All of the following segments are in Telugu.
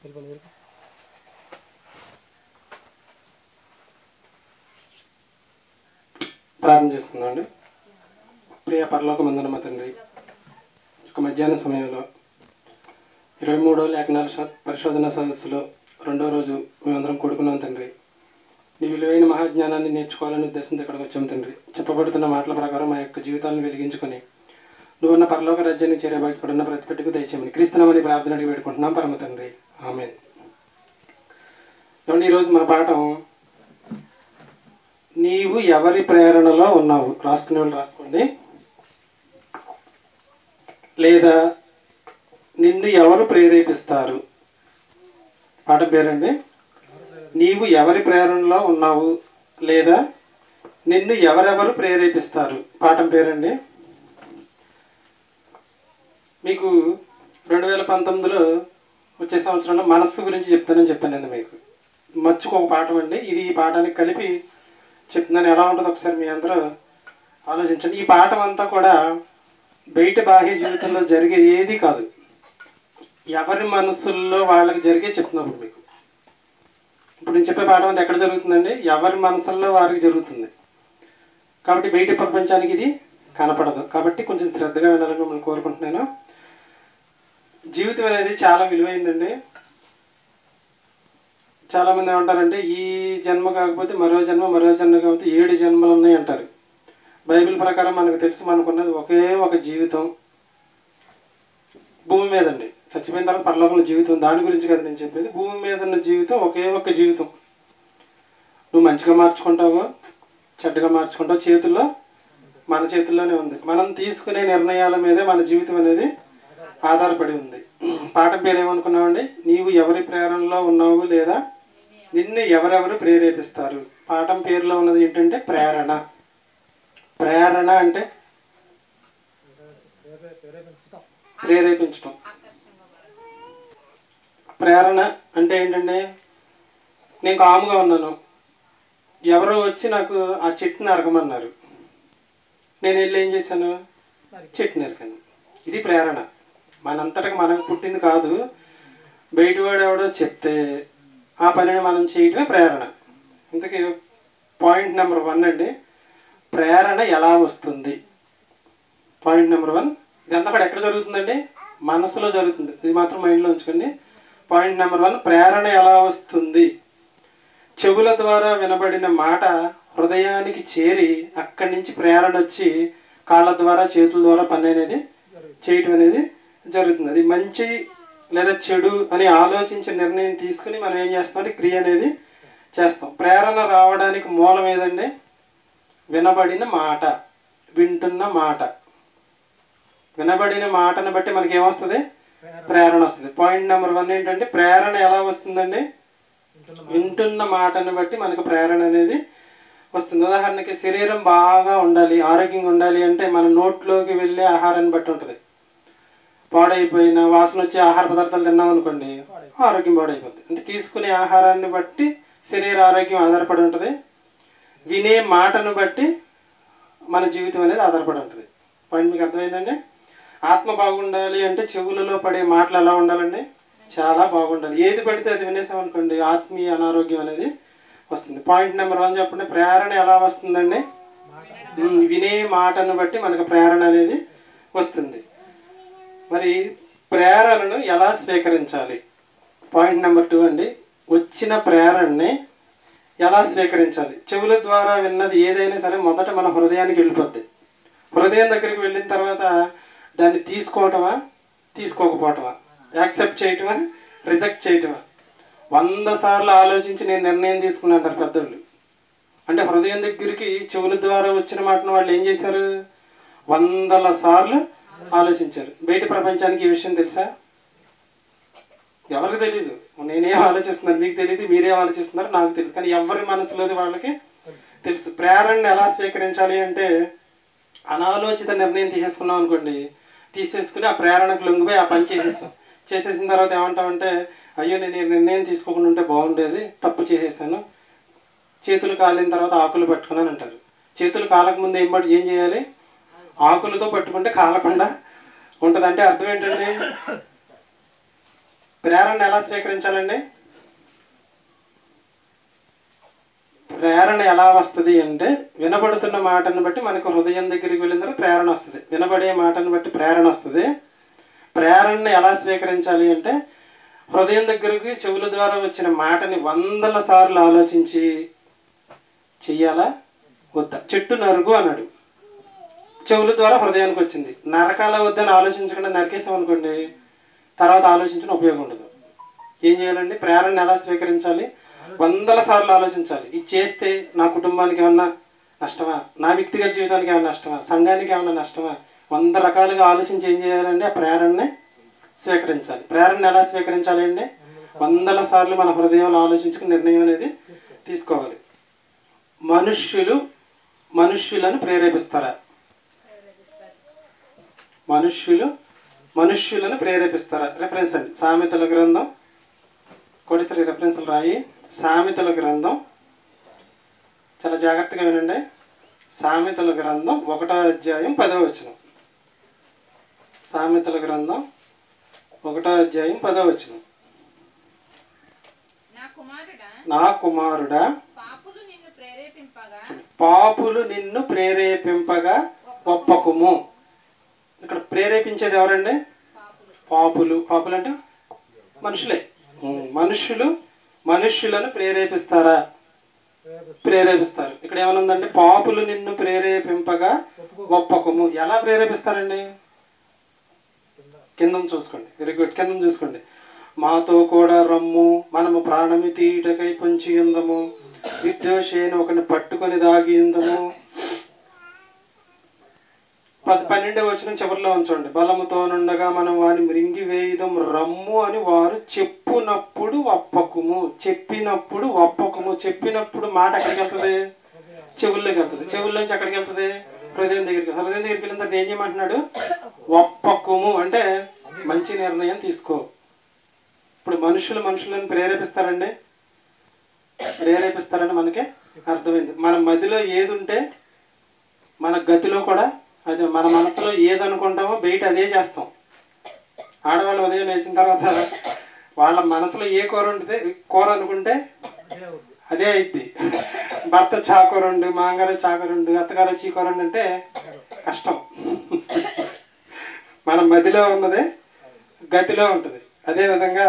ప్రారంభం చేస్తున్నామండి ప్రియ పరలోక మందున మా తండ్రి ఒక మధ్యాహ్న సమయంలో ఇరవై మూడో లేఖనాల శా- పరిశోధన సదస్సులో రెండో రోజు మేమందరం కూడుకున్నాం తండ్రి నీ విలువైన మహాజ్ఞానాన్ని నేర్చుకోవాలని ఉద్దేశంతో ఇక్కడికి వచ్చాం తండ్రి చెప్పబడుతున్న మాటల ప్రకారం మా యొక్క జీవితాలను వెలిగించుకొని నువ్వున్న పరలోక రాజ్యాన్ని చేరే ఇక్కడున్న ప్రతి పెట్టుకు దయచేయమని క్రీస్తునామని ప్రార్థన అడిగి పెట్టుకుంటున్నాం పరమ తండ్రి ఆమె ఏమండి ఈరోజు మన పాఠం నీవు ఎవరి ప్రేరణలో ఉన్నావు రాసుకునే వాళ్ళు రాసుకోండి లేదా నిన్ను ఎవరు ప్రేరేపిస్తారు పాట పేరండి నీవు ఎవరి ప్రేరణలో ఉన్నావు లేదా నిన్ను ఎవరెవరు ప్రేరేపిస్తారు పాఠం పేరండి మీకు రెండు వేల పంతొమ్మిదిలో వచ్చే సంవత్సరంలో మనస్సు గురించి చెప్తానని చెప్పానండి మీకు మచ్చుకు ఒక పాఠం అండి ఇది ఈ పాఠానికి కలిపి చెప్తున్నాను ఎలా ఉంటుందో ఒకసారి మీ అందరూ ఆలోచించండి ఈ పాఠం అంతా కూడా బయట బాహ్య జీవితంలో జరిగే ఏది కాదు ఎవరి మనసుల్లో వాళ్ళకి జరిగే చెప్తున్నప్పుడు మీకు ఇప్పుడు నేను చెప్పే పాఠం అంతా ఎక్కడ జరుగుతుందండి ఎవరి మనసుల్లో వారికి జరుగుతుంది కాబట్టి బయట ప్రపంచానికి ఇది కనపడదు కాబట్టి కొంచెం శ్రద్ధగా వినాలని మిమ్మల్ని కోరుకుంటున్నాను జీవితం అనేది చాలా విలువైందండి చాలా మంది ఏమంటారంటే ఈ జన్మ కాకపోతే మరో జన్మ మరో జన్మ కాకపోతే ఏడు జన్మలు ఉన్నాయి అంటారు బైబిల్ ప్రకారం మనకు తెలుసు మనకున్నది ఒకే ఒక జీవితం భూమి మీద అండి చచ్చిపోయిన తర్వాత పరలోకంలో జీవితం దాని గురించి కదా నేను చెప్పేది భూమి మీద ఉన్న జీవితం ఒకే ఒక జీవితం నువ్వు మంచిగా మార్చుకుంటావో చెడ్డగా మార్చుకుంటావు చేతుల్లో మన చేతుల్లోనే ఉంది మనం తీసుకునే నిర్ణయాల మీదే మన జీవితం అనేది ఆధారపడి ఉంది పాఠం పేరు ఏమనుకున్నామండి నీవు ఎవరి ప్రేరణలో ఉన్నావు లేదా నిన్ను ఎవరెవరు ప్రేరేపిస్తారు పాఠం పేరులో ఉన్నది ఏంటంటే ప్రేరణ ప్రేరణ అంటే ప్రేరేపించడం ప్రేరణ అంటే ఏంటంటే నేను కాముగా ఉన్నాను ఎవరో వచ్చి నాకు ఆ చెట్టు నరకమన్నారు నేను వెళ్ళి ఏం చేశాను చెట్టు నరికాను ఇది ప్రేరణ మనంతటకి మనకు పుట్టింది కాదు బయటవాడు ఎవడో చెప్తే ఆ పనిని మనం చేయటమే ప్రేరణ ఇంతకీ పాయింట్ నెంబర్ వన్ అండి ప్రేరణ ఎలా వస్తుంది పాయింట్ నెంబర్ వన్ ఇదంతా కూడా ఎక్కడ జరుగుతుందండి మనసులో జరుగుతుంది ఇది మాత్రం మైండ్లో ఉంచుకోండి పాయింట్ నెంబర్ వన్ ప్రేరణ ఎలా వస్తుంది చెవుల ద్వారా వినబడిన మాట హృదయానికి చేరి అక్కడి నుంచి ప్రేరణ వచ్చి కాళ్ళ ద్వారా చేతుల ద్వారా పని అనేది చేయటం అనేది జరుగుతుంది అది మంచి లేదా చెడు అని ఆలోచించి నిర్ణయం తీసుకుని మనం ఏం చేస్తాం అంటే క్రియ అనేది చేస్తాం ప్రేరణ రావడానికి మూలం ఏదండి వినబడిన మాట వింటున్న మాట వినబడిన మాటను బట్టి మనకి ఏమొస్తుంది ప్రేరణ వస్తుంది పాయింట్ నెంబర్ వన్ ఏంటంటే ప్రేరణ ఎలా వస్తుందండి వింటున్న మాటను బట్టి మనకు ప్రేరణ అనేది వస్తుంది ఉదాహరణకి శరీరం బాగా ఉండాలి ఆరోగ్యంగా ఉండాలి అంటే మన నోట్లోకి వెళ్ళే ఆహారాన్ని బట్టి ఉంటుంది పాడైపోయిన వాసన వచ్చే ఆహార పదార్థాలు తిన్నాం అనుకోండి ఆరోగ్యం పాడైపోతుంది అంటే తీసుకునే ఆహారాన్ని బట్టి శరీర ఆరోగ్యం ఆధారపడి ఉంటుంది వినే మాటను బట్టి మన జీవితం అనేది ఆధారపడి ఉంటుంది పాయింట్ మీకు అర్థమైందండి ఆత్మ బాగుండాలి అంటే చెవులలో పడే మాటలు ఎలా ఉండాలండి చాలా బాగుండాలి ఏది పడితే అది వినేసాం అనుకోండి ఆత్మీయ అనారోగ్యం అనేది వస్తుంది పాయింట్ నెంబర్ వన్ చెప్పండి ప్రేరణ ఎలా వస్తుందండి ఉమ్, వినే మాటను బట్టి మనకు ప్రేరణ అనేది వస్తుంది మరి ప్రేరణను ఎలా స్వీకరించాలి పాయింట్ నెంబర్ టూ అండి వచ్చిన ప్రేరణని ఎలా స్వీకరించాలి చెవుల ద్వారా విన్నది ఏదైనా సరే మొదట మన హృదయానికి వెళ్ళిపోద్ది హృదయం దగ్గరికి వెళ్ళిన తర్వాత దాన్ని తీసుకోవటమా తీసుకోకపోవటమా యాక్సెప్ట్ చేయటమా రిజెక్ట్ చేయటమా వంద సార్లు ఆలోచించి నేను నిర్ణయం తీసుకున్నాను అంటారు పెద్దోళ్ళు అంటే హృదయం దగ్గరికి చెవుల ద్వారా వచ్చిన మాటను వాళ్ళు ఏం చేశారు వందల సార్లు ఆలోచించారు బయట ప్రపంచానికి ఈ విషయం తెలుసా ఎవరికి తెలియదు నేనేం ఆలోచిస్తున్నాను మీకు తెలియదు మీరేం ఆలోచిస్తున్నారు నాకు తెలియదు కానీ ఎవరి మనసులోది వాళ్ళకి తెలుసు ప్రేరణని ఎలా స్వీకరించాలి అంటే అనాలోచిత నిర్ణయం తీసేసుకున్నాం అనుకోండి తీసేసుకుని ఆ ప్రేరణకు లొంగిపోయి ఆ పని చేసేస్తాం చేసేసిన తర్వాత ఏమంటామంటే అయ్యో నేను ఈ నిర్ణయం తీసుకోకుండా ఉంటే బాగుండేది తప్పు చేసేసాను చేతులు కాలిన తర్వాత ఆకులు పట్టుకున్నాను అంటారు చేతులు కాలక ముందు ఏం పట్టు ఏం చేయాలి ఆకులతో పట్టుకుంటే కాలకుండా ఉంటుంది అంటే అర్థం ఏంటండి ప్రేరణ ఎలా స్వీకరించాలండి ప్రేరణ ఎలా వస్తుంది అంటే వినబడుతున్న మాటను బట్టి మనకు హృదయం దగ్గరికి వెళ్ళిన తర్వాత ప్రేరణ వస్తుంది వినబడే మాటను బట్టి ప్రేరణ వస్తుంది ప్రేరణని ఎలా స్వీకరించాలి అంటే హృదయం దగ్గరికి చెవుల ద్వారా వచ్చిన మాటని వందల సార్లు ఆలోచించి చెయ్యాలా వద్దా చెట్టు నరుగు అన్నాడు చెవుల ద్వారా హృదయానికి వచ్చింది నరకాల వద్దని ఆలోచించకుండా నరికేసాం అనుకోండి తర్వాత ఆలోచించిన ఉపయోగం ఉండదు ఏం చేయాలండి ప్రేరణ ఎలా స్వీకరించాలి వందల సార్లు ఆలోచించాలి ఇది చేస్తే నా కుటుంబానికి ఏమన్నా నష్టమా నా వ్యక్తిగత జీవితానికి ఏమైనా నష్టమా సంఘానికి ఏమైనా నష్టమా వంద రకాలుగా ఆలోచించి ఏం చేయాలండి ఆ ప్రేరణని స్వీకరించాలి ప్రేరణ ఎలా స్వీకరించాలి అండి వందల సార్లు మన హృదయంలో ఆలోచించుకుని నిర్ణయం అనేది తీసుకోవాలి మనుష్యులు మనుష్యులను ప్రేరేపిస్తారా మనుష్యులు మనుష్యులను ప్రేరేపిస్తారా రెఫరెన్స్ అండి సామెతల గ్రంథం కోటిసరి రెఫరెన్స్లు రాయి సామెతల గ్రంథం చాలా జాగ్రత్తగా వినండి సామెతల గ్రంథం ఒకటో అధ్యాయం పదో వచనం సామెతల గ్రంథం ఒకటో అధ్యాయం పదో వచనం నా కుమారుడా నా కుమారుడా పాపులు నిన్ను ప్రేరేపింపగా పాపులు నిన్ను ప్రేరేపింపగా ఒప్పకుము ఇక్కడ ప్రేరేపించేది ఎవరండి పాపులు పాపులు పాపులు అంటే మనుషులే ఉం, మనుషులు మనుష్యులను ప్రేరేపిస్తారా ప్రేరేపిస్తారు ఇక్కడ ఏమనుందంటే పాపులు నిన్ను ప్రేరేపింపగా ఒప్పకము ఎలా ప్రేరేపిస్తారండి కింద చూసుకోండి వెరీ గుడ్ కింద చూసుకోండి మాతో కూడా రమ్ము మనము ప్రాణమి తీటకై పొంచి ఉందము విద్వేషేని ఒకని పట్టుకొని దాగి ఉందము పది పన్నెండో వచ్చిన చివరిలో ఉంచండి బలముతో నుండగా మనం వాని మృంగి వేయుదం రమ్ము అని వారు చెప్పునప్పుడు ఒప్పకుము చెప్పినప్పుడు ఒప్పకుము చెప్పినప్పుడు మాట ఎక్కడికి వెళ్తుంది చెవుల్లోకి వెళ్తుంది చెవుల్లోంచి ఎక్కడికి వెళ్తుంది హృదయం దగ్గరికి హృదయం దగ్గరికి వెళ్ళిన తర్వాత ఏం చేయమంటున్నాడు ఒప్పకుము అంటే మంచి నిర్ణయం తీసుకో ఇప్పుడు మనుషులు మనుషులను ప్రేరేపిస్తారండి ప్రేరేపిస్తారని మనకి అర్థమైంది మన మదిలో ఏది ఉంటే మన గతిలో కూడా అది మన మనసులో ఏది అనుకుంటామో బయట అదే చేస్తాం ఆడవాళ్ళు ఉదయం లేచిన తర్వాత వాళ్ళ మనసులో ఏ కూర ఉంటే కూర అనుకుంటే అదే అయిద్ది భర్త చాకూరండు మాంగారు చాకూరండు అత్తగారు చీకూరండు అంటే కష్టం మన మదిలో ఉన్నది గతిలో ఉంటుంది అదే విధంగా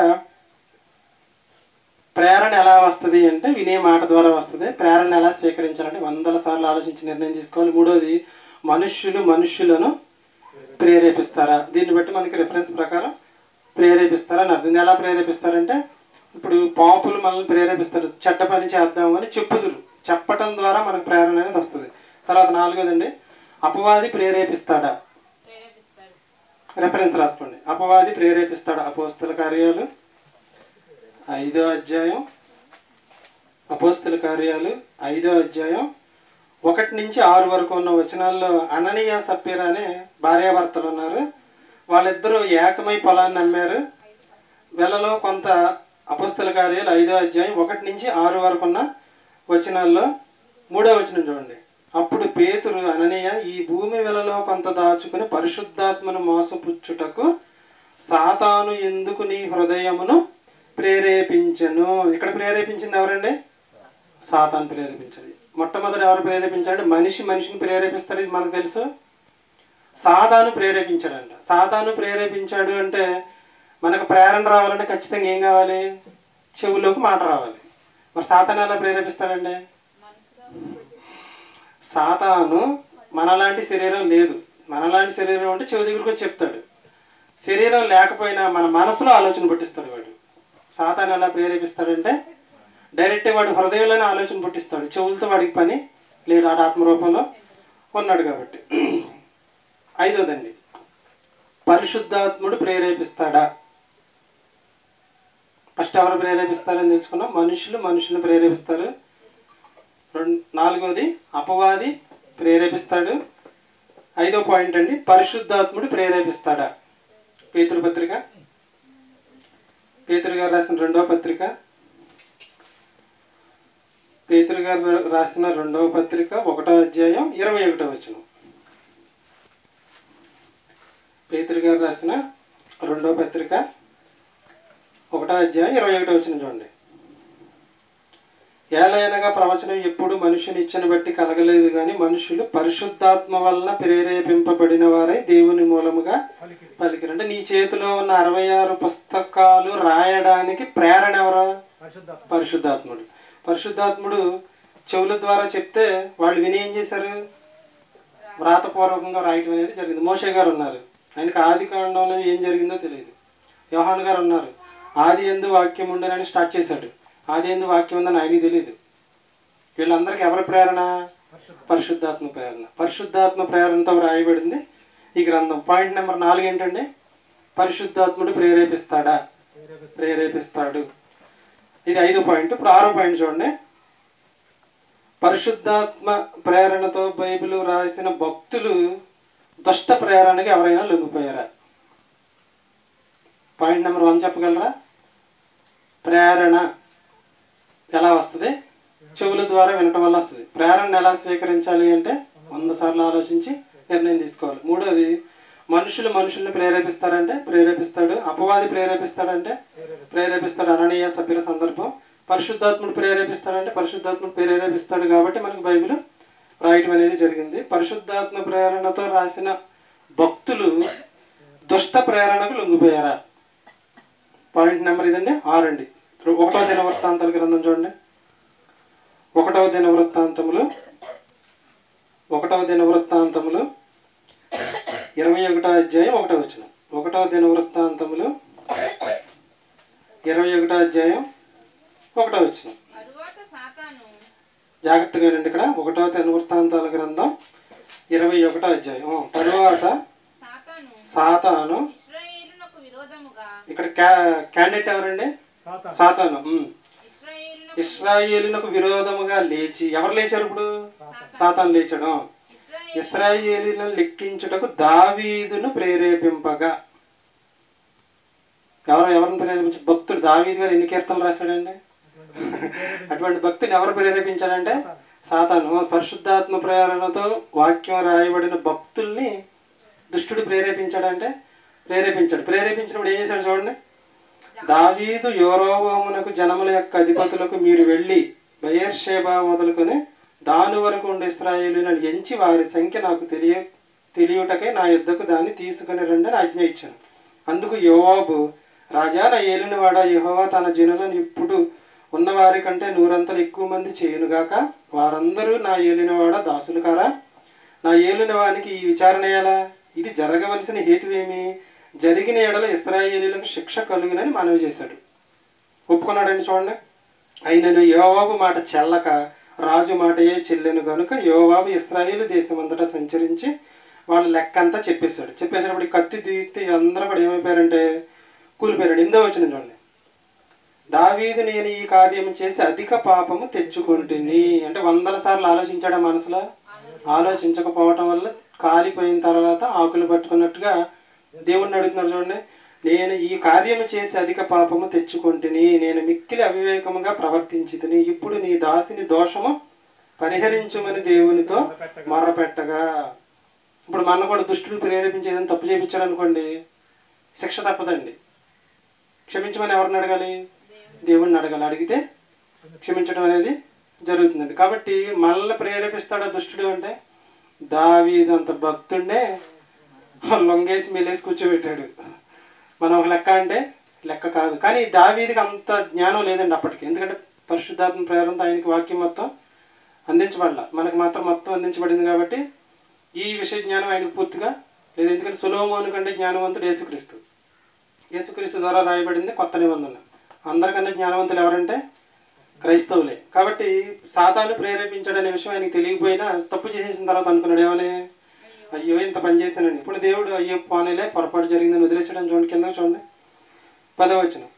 ప్రేరణ ఎలా వస్తుంది అంటే వినే మాట ద్వారా వస్తుంది ప్రేరణ ఎలా స్వీకరించాలంటే వందల సార్లు ఆలోచించి నిర్ణయం తీసుకోవాలి మూడోది మనుష్యులు మనుష్యులను ప్రేరేపిస్తారా దీన్ని బట్టి మనకి రిఫరెన్స్ ప్రకారం ప్రేరేపిస్తారా అని అర్థం ఎలా ప్రేరేపిస్తారంటే ఇప్పుడు పాపులు మనల్ని ప్రేరేపిస్తారు చెడ్డ పని చేద్దామని చెప్పుదురు చెప్పటం ద్వారా మనకు ప్రేరణ అనేది వస్తుంది తర్వాత నాలుగోదండి అపవాది ప్రేరేపిస్తాడా ప్రేరేపిస్తాడు రెఫరెన్స్ రాసుకోండి అపవాది ప్రేరేపిస్తాడు అపోస్తుల కార్యాలు ఐదో అధ్యాయం అపోస్తుల కార్యాలు ఐదో అధ్యాయం ఒకటి నుంచి ఆరు వరకు ఉన్న వచనాల్లో అననీయ సప్పీర అనే భార్యాభర్తలు ఉన్నారు వాళ్ళిద్దరూ ఏకమై పొలాన్ని అమ్మారు వెలలో కొంత అపస్తుల కార్యాలు ఐదో అధ్యాయం ఒకటి నుంచి ఆరు వరకు ఉన్న వచనాల్లో మూడో వచనం చూడండి అప్పుడు పేతురు అననీయ ఈ భూమి వెలలో కొంత దాచుకుని పరిశుద్ధాత్మను మోసపుచ్చుటకు సాతాను ఎందుకు నీ హృదయమును ప్రేరేపించను ఇక్కడ ప్రేరేపించింది ఎవరండి సాతాను ప్రేరేపించదు మొట్టమొదటి ఎవరు ప్రేరేపించాడు మనిషి మనిషిని ప్రేరేపిస్తాడు ఇది మనకు తెలుసు సాతాను ప్రేరేపించాడంట సాతాను ప్రేరేపించాడు అంటే మనకు ప్రేరణ రావాలంటే ఖచ్చితంగా ఏం కావాలి చెవులోకి మాట రావాలి మరి సాతాను ఎలా ప్రేరేపిస్తాడండి మనసులో సాతాను మనలాంటి శరీరం లేదు మనలాంటి శరీరం అంటే చెవి దగ్గరకు వచ్చి చెప్తాడు శరీరం లేకపోయినా మన మనసులో ఆలోచన పుట్టిస్తాడు వాడు సాతాను ఎలా ప్రేరేపిస్తాడంటే డైరెక్ట్ వాడు హృదయంలోనే ఆలోచన పుట్టిస్తాడు చెవులతో వాడికి పని లేడు ఆడ ఆత్మరూపంలో ఉన్నాడు కాబట్టి ఐదోదండి పరిశుద్ధాత్ముడు ప్రేరేపిస్తాడా ఫస్ట్ ఎవరు ప్రేరేపిస్తారని తెలుసుకున్నాం మనుషులు మనుషులు ప్రేరేపిస్తారు రెండు నాలుగోది అపవాది ప్రేరేపిస్తాడు ఐదో పాయింట్ అండి పరిశుద్ధాత్ముడు ప్రేరేపిస్తాడా పేతురు పత్రిక పేతురు గారు రాసిన రెండవ పత్రిక పేతురు గారు రాసిన రెండవ పత్రిక ఒకటో అధ్యాయం ఇరవై ఒకటో వచనం పేతురు గారు రాసిన రెండవ పత్రిక ఒకటో అధ్యాయం ఇరవై ఒకటో వచ్చిన చూడండి ఏలైనగా ప్రవచనం ఎప్పుడు మనుషుని ఇచ్చని బట్టి కలగలేదు కానీ మనుషులు పరిశుద్ధాత్మ వలన ప్రేరేపింపబడిన వారై దేవుని మూలముగా పలికిరి పలికిరు అంటే నీ చేతిలో ఉన్న అరవై ఆరు పుస్తకాలు రాయడానికి ప్రేరణ ఎవరు పరిశుద్ధాత్మ పరిశుద్ధాత్ముడు పరిశుద్ధాత్ముడు చెవుల ద్వారా చెప్తే వాళ్ళు విని ఏం చేశారు వ్రాతపూర్వకంగా రాయటం అనేది జరిగింది మోషే గారు ఉన్నారు ఆయనకి ఆది కాండంలో ఏం జరిగిందో తెలియదు యోహాన్ గారు ఉన్నారు ఆది ఎందు వాక్యం ఉండనని స్టార్ట్ చేశాడు ఆది ఎందు వాక్యం ఉందని ఆయనకి తెలియదు వీళ్ళందరికీ ఎవరి ప్రేరణ పరిశుద్ధ పరిశుద్ధాత్మ ప్రేరణ పరిశుద్ధాత్మ ప్రేరణతో వ్రాయబడింది ఈ గ్రంథం పాయింట్ నెంబర్ నాలుగు ఏంటండి పరిశుద్ధాత్ముడు ప్రేరేపిస్తాడా ప్రేరేపిస్తూ ప్రేరేపిస్తాడు ఇది ఐదు పాయింట్ ఇప్పుడు ఆరో పాయింట్ చూడండి పరిశుద్ధాత్మ ప్రేరణతో బైబిల్ రాసిన భక్తులు దుష్ట ప్రేరణకి ఎవరైనా లొంగిపోయారా పాయింట్ నెంబర్ వన్ చెప్పగలరా ప్రేరణ ఎలా వస్తుంది చెవుల ద్వారా వినటం వల్ల వస్తుంది ప్రేరణ ఎలా స్వీకరించాలి అంటే వంద సార్లు ఆలోచించి నిర్ణయం తీసుకోవాలి మూడోది మనుషులు మనుషుల్ని ప్రేరేపిస్తారంటే ప్రేరేపిస్తాడు అపవాది ప్రేరేపిస్తాడంటే ప్రేరేపిస్తూ ప్రేరేపిస్తాడు అననీయ సభ్యుల సందర్భం పరిశుద్ధాత్ముడు ప్రేరేపిస్తాడంటే పరిశుద్ధాత్ముడు ప్రేరేపిస్తాడు కాబట్టి మనకు బైబిల్ రాయటం అనేది జరిగింది పరిశుద్ధాత్మ ప్రేరణతో రాసిన భక్తులు దుష్ట ప్రేరణకు లొంగిపోయారా పాయింట్ నెంబర్ ఇదండి ఆరండి ఒకటో దిన వృత్తాంతాల గ్రంథం చూడండి ఒకటవ దిన వృత్తాంతములు ఒకటవ దిన వృత్తాంతములు ఇరవై ఒకటో అధ్యాయం ఒకటో వచ్చిన ఒకటవ దిన వృత్తాంతములు ఇరవై ఒకటో అధ్యాయం ఒకటో వచ్చిన తరువాత సాతాను జాగ్రత్తగా వినండి ఇక్కడ ఒకటో దిన వృత్తాంతాల గ్రంథం ఇరవై ఒకటో అధ్యాయం ఆ, తరువాత సాతాను సాతాను ఇస్రాయేలునకు విరోధముగా ఇక్కడ క్యా- క్యాండిడేట్ ఎవరండి సాతాను సాతాను ఉమ్. ఇస్రాయేలునకు ఇస్రాయేలునకు విరోధముగా లేచి ఎవరు లేచారు ఇప్పుడు సాతాను సాతాను లేచాడు ఆ. ఇస్రాయేలు ఇస్రాయేలీలను లెక్కించుటకు దావీదును ప్రేరేపింపగా ఎవరు ఎవరిని ప్రేరేపించి భక్తుడు దావీదు గారు ఎన్ని కీర్తనలు రాశాడండి ప్రేరేపించు అటువంటి భక్తిని ఎవరు ప్రేరేపించాడంటే సాతాను పరిశుద్ధాత్మ ప్రేరణతో వాక్యం రాయబడిన భక్తుల్ని దుష్టుడు ప్రేరేపించాడంటే ప్రేరేపించాడు ప్రేరేపించినప్పుడు ఏం చేశాడు చూడండి దావీదు యోరోబోమునకు జనముల యొక్క అధిపతులకు మీరు వెళ్ళి బయర్షేబా మొదలుకొని దాని వరకు ఉండే ఇస్రాయేలులను ఎంచి వారి సంఖ్య నాకు తెలియ తెలియుటకై నా యుద్ధకు దాన్ని తీసుకుని రండి అని ఆజ్ఞ ఇచ్చాను అందుకు యోవాబు రాజా నా ఏలినవాడ యెహోవా తన జనులను ఇప్పుడు ఉన్నవారి కంటే నూరంతలు ఎక్కువ మంది చేయునుగాక వారందరూ నా ఏలినవాడ దాసులు కారా నా ఏలిన వానికి ఈ విచారణ ఎలా ఇది జరగవలసిన హేతువేమి జరిగిన ఎడల ఇస్రాయేలీలకు శిక్ష కలుగునని మనవి చేశాడు ఒప్పుకున్నాడండి చూడండి అయినను యోవాబు మాట చెల్లక రాజు మాటయే చెల్లెను గనుక యోవాబు ఇస్రాయేలు దేశమంతటా సంచరించి వాళ్ళ లెక్క అంతా చెప్పేశాడు చెప్పేసినప్పుడు ఈ కత్తి తీస్తే అందరూ కూడా ఏమైపోయారంటే కూలిపోయారు ఎందో వచ్చిన చూడండి దావీదు నేను ఈ కార్యం చేసి అధిక పాపము తెచ్చుకుంటుని అంటే వందల సార్లు ఆలోచించాడా మనసులో ఆలోచించకపోవటం వల్ల కాలిపోయిన తర్వాత ఆకులు పట్టుకున్నట్టుగా దేవుణ్ణి అడుగుతున్నాడు చూడండి నేను ఈ కార్యము చేసి అధిక పాపము తెచ్చుకుంటుని నేను మిక్కిలి అవివేకముగా ప్రవర్తించితిని ఇప్పుడు నీ దాసిని దోషము పరిహరించుమని దేవునితో మొర్రపెట్టగా ఇప్పుడు మన కూడా దుష్టులు ప్రేరేపించేదని తప్పు చేయించాడు అనుకోండి శిక్ష తప్పదండి క్షమించమని ఎవరిని అడగాలి దేవుణ్ణి అడగాలి అడిగితే క్షమించడం అనేది జరుగుతుందండి కాబట్టి మనల్ని ప్రేరేపిస్తాడా దుష్టుడు అంటే దావీదంత భక్తుండే లొంగేసి మెలేసి కూర్చోబెట్టాడు మనం ఒక లెక్క అంటే లెక్క కాదు కానీ దావీదికి అంత జ్ఞానం లేదండి అప్పటికి ఎందుకంటే పరిశుద్ధాత్మ ప్రేరణతో ఆయనకి వాక్యం మొత్తం అందించబడాల మనకు మాత్రం మొత్తం అందించబడింది కాబట్టి ఈ విషయ జ్ఞానం ఆయనకు పూర్తిగా లేదు ఎందుకంటే సులోమోను కంటే జ్ఞానవంతుడు యేసుక్రీస్తు యేసుక్రీస్తు ద్వారా రాయబడింది కొత్త నిబంధన అందరికన్నా జ్ఞానవంతులు ఎవరంటే క్రైస్తవులే కాబట్టి సాతాను ప్రేరేపించాడనే విషయం ఆయనకి తెలియకపోయినా తప్పు చేసేసిన తర్వాత అనుకున్నాడు ఏమని అయ్యో ఇంత పని చేశానండి ఇప్పుడు దేవుడు అయ్యో పోనీలే పొరపాటు జరిగిందని వదిలేసాడని చూడండి కింద చూడండి పదవచనం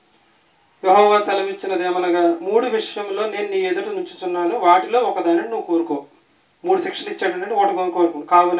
యెహోవా సెలవిచ్చినదేమనగా మూడు విషయంలో నేను నీ ఎదుట నుంచుచున్నాను వాటిలో ఒకదానిని నువ్వు కోరుకో మూడు శిక్షలు ఇచ్చాడంటే ఒకటి కోరుకో కావున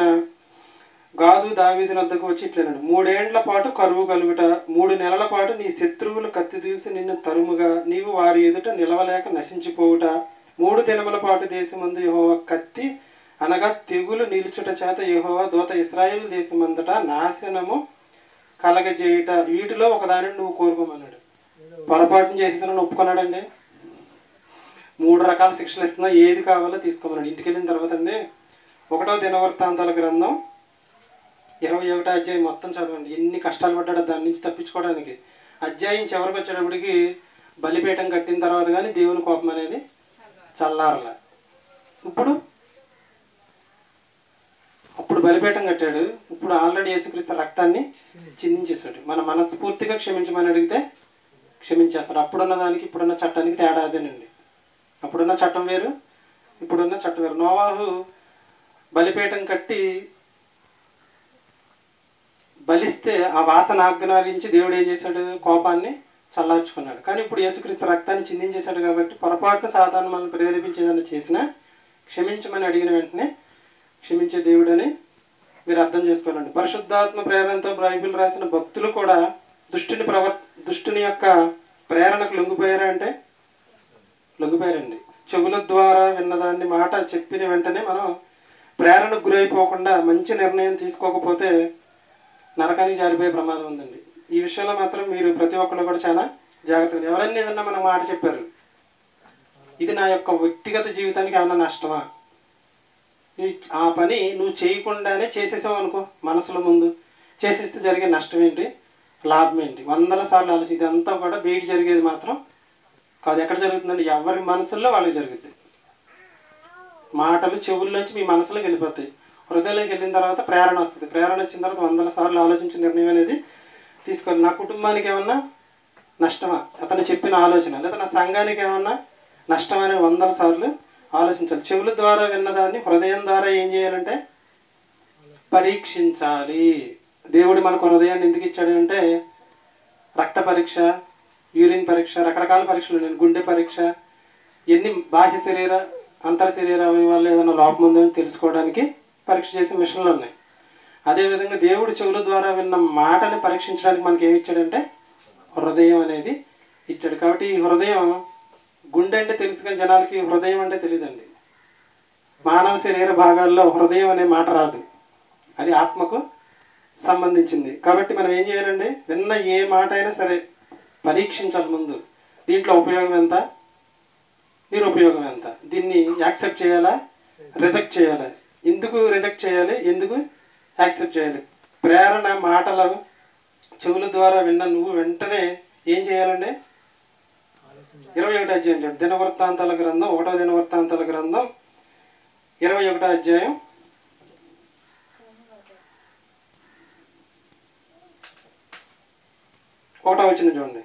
గాదు దావీదు వద్దకు వచ్చి ఇట్లన్నాడు మూడేండ్ల పాటు కరువు కలుగుట మూడు నెలల పాటు నీ శత్రువులు కత్తి దూసి నిన్ను తరుముగా నీవు వారి ఎదుట నిలవలేక నశించిపోవుట మూడు దినముల పాటు దేశమందు యెహోవా కత్తి అనగా తెగులు నిలుచుట చేత యెహోవా దూత ఇస్రాయేల్ దేశమంతటా నాశనము కలగజేయుట వీటిలో ఒకదానిని నువ్వు కోరుకోమన్నాడు పొరపాటున చేసేసిన ఒప్పుకున్నాడండి మూడు రకాల శిక్షలు ఇస్తున్నా ఏది కావాలో తీసుకోమన్నాడు ఇంటికి వెళ్ళిన తర్వాత అండి ఒకటో దినవృత్తాంతాల గ్రంథం ఇరవై ఒకటో అధ్యాయం మొత్తం చదవండి ఎన్ని కష్టాలు పడ్డాడో దాని నుంచి తప్పించుకోవడానికి అధ్యాయం చివరికి వచ్చేటప్పటికి బలిపీఠం కట్టిన తర్వాత కానీ దేవుని కోపం అనేది చల్లారల ఇప్పుడు అప్పుడు బలిపీఠం కట్టాడు ఇప్పుడు ఆల్రెడీ యేసుక్రీస్తు రక్తాన్ని చిందించేశాడు మన మనస్ఫూర్తిగా క్షమించమని అడిగితే క్షమించేస్తాడు అప్పుడున్న దానికి ఇప్పుడున్న చట్టానికి తేడా అదేనండి అప్పుడున్న చట్టం వేరు ఇప్పుడున్న చట్టం వేరు నోవాహు బలిపీఠం కట్టి బలిస్తే ఆ వాసన ఆజ్ఞానించి దేవుడు ఏం చేశాడు కోపాన్ని చల్లార్చుకున్నాడు కానీ ఇప్పుడు యేసుక్రీస్తు రక్తాన్ని చిందించేశాడు కాబట్టి పొరపాటున సాధారణ మనం ప్రేరేపించేదని చేసినా క్షమించమని అడిగిన వెంటనే క్షమించే దేవుడని మీరు అర్థం చేసుకోవాలండి పరిశుద్ధాత్మ ప్రేరణతో బైబిల్ రాసిన భక్తులు కూడా దుష్టుని ప్రవర్ దుష్టుని యొక్క ప్రేరణకు లొంగిపోయారా అంటే లొంగిపోయారండి చెవుల ద్వారా విన్నదాన్ని మాట చెప్పిన వెంటనే మనం ప్రేరణకు గురైపోకుండా మంచి నిర్ణయం తీసుకోకపోతే నరకానికి జారిపోయే ప్రమాదం ఉందండి ఈ విషయంలో మాత్రం మీరు ప్రతి ఒక్కరు కూడా చాలా జాగ్రత్తగా ఎవరన్నా ఏదన్నా మన మాట చెప్పారు ఇది నా యొక్క వ్యక్తిగత జీవితానికి ఏమన్నా నష్టమా నీ ఆ పని నువ్వు చేయకుండానే చేసేసావు అనుకో మనసులో ముందు చేసేస్తే జరిగే నష్టం ఏంటి లాభం ఏంటి వందల సార్లు ఆలోచి ఇదంతా కూడా బయట జరిగేది మాత్రం కాదు ఎక్కడ జరుగుతుందండి ఎవరి మనసుల్లో వాళ్ళకి జరుగుతుంది మాటలు చెవుల్లోంచి మీ మనసులోకి వెళ్ళిపోతాయి హృదయంలోకి వెళ్ళిన తర్వాత ప్రేరణ వస్తుంది ప్రేరణ వచ్చిన తర్వాత వందల సార్లు ఆలోచించిన నిర్ణయం అనేది తీసుకోవాలి నా కుటుంబానికి ఏమన్నా నష్టమా అతను చెప్పిన ఆలోచన లేదా నా సంఘానికి ఏమన్నా నష్టమని వందల సార్లు ఆలోచించాలి చెవుల ద్వారా విన్నదాన్ని హృదయం ద్వారా ఏం చేయాలంటే పరీక్షించాలి దేవుడు మనకు హృదయాన్ని ఎందుకు ఇచ్చాడు అంటే రక్త పరీక్ష యూరిన్ పరీక్ష రకరకాల పరీక్షలు ఉన్నాయి గుండె పరీక్ష ఎన్ని బాహ్య శరీర అంతర్ శరీర అవయవాల్లో ఏదైనా లోపం ఉందో అని తెలుసుకోవడానికి పరీక్ష చేసే మిషన్లు ఉన్నాయి అదేవిధంగా దేవుడు చెవుల ద్వారా విన్న మాటని పరీక్షించడానికి మనకి ఏమి ఇచ్చాడంటే హృదయం అనేది ఇచ్చాడు కాబట్టి ఈ హృదయం గుండె అంటే తెలుసు కానీ జనాలకి హృదయం అంటే తెలియదండి మానవ శరీర భాగాల్లో హృదయం అనే మాట రాదు అది ఆత్మకు సంబంధించింది కాబట్టి మనం ఏం చేయాలండి విన్న ఏ మాట అయినా సరే పరీక్షించాలి ముందు దీంట్లో ఉపయోగం ఎంత నిరుపయోగం ఎంత దీన్ని యాక్సెప్ట్ చేయాలా రిజెక్ట్ చేయాలా ఎందుకు రిజెక్ట్ చేయాలి ఎందుకు యాక్సెప్ట్ చేయాలి ప్రేరణ మాటలు చెవుల ద్వారా విన్న నువ్వు వెంటనే ఏం చేయాలండి ఇరవై ఒకటో అధ్యాయం చూడండి దినవృత్తాంతాల గ్రంథం ఒకటో దినవృత్తాంతాల గ్రంథం ఇరవై ఒకటో అధ్యాయం ఒకటో వచ్చిన చూడండి